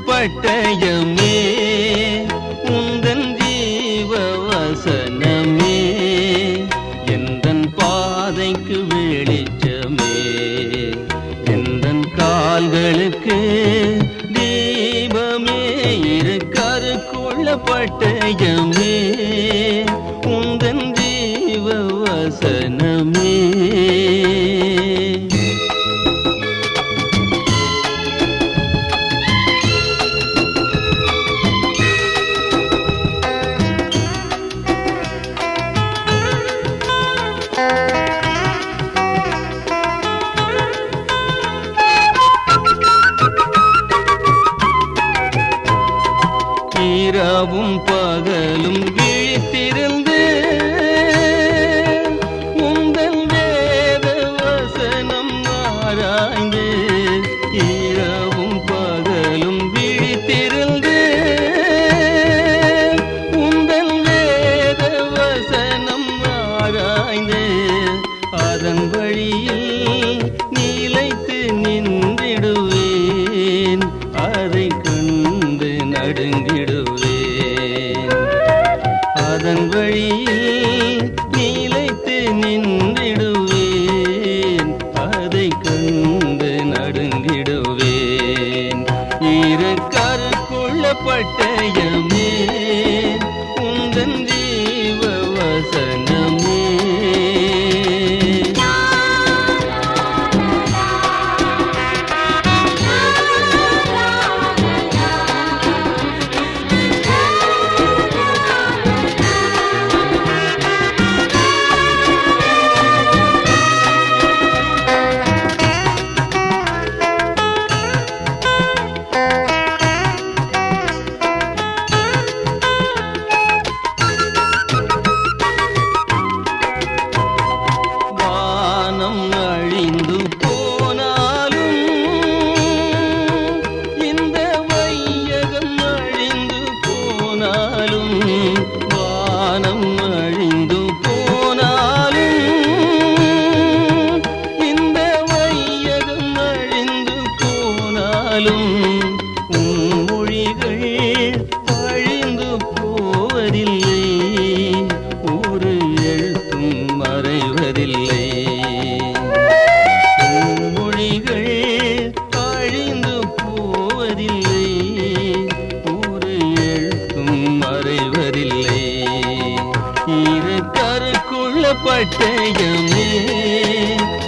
பட்டயமே உந்தன் ஜீவ வசனமே எந்தன் பாதைக்கு வெளிச்சமே எந்தன் கால்களுக்கு தீபமே இரு கருக்குள்ள பட்டயமே உந்தன் ஜீவ வசனமே இரவும் பகலும் விழித்திருந்து உங்கள் வேத வசனம் ஆராய்ந்து இரவும் பகலும் விழித்திருந்து உங்கள் வேத வசனம் ஆராய்ந்து அதன் வழியில் நிலைத்து நின்றிடுவேன் அதை கண்டு நடுங்கிடுவேன் அதன் வழியில் நிலைத்து நின்றிடுவேன் அதை கண்டு நடுங்கிடுவேன் இரு கருக்குள்ள பட்டயமே உந்தன் ஜீவ வசனமே வானம் அழிந்து போனாலும் இந்த வையகம் அழிந்து போனாலும் வானம் அழிந்து போனாலும் இந்த வையகம் அழிந்து போனாலும் உன் மொழிகள் அழிந்து போவதில்லை ஒரு எழுத்தும் மறைவதில்லை உன் மொழிகள் அழிந்து போவதில்லை ஒரு எழுத்தும் மறைவதில்லை இரு கருக்குள்ள பட்டயமே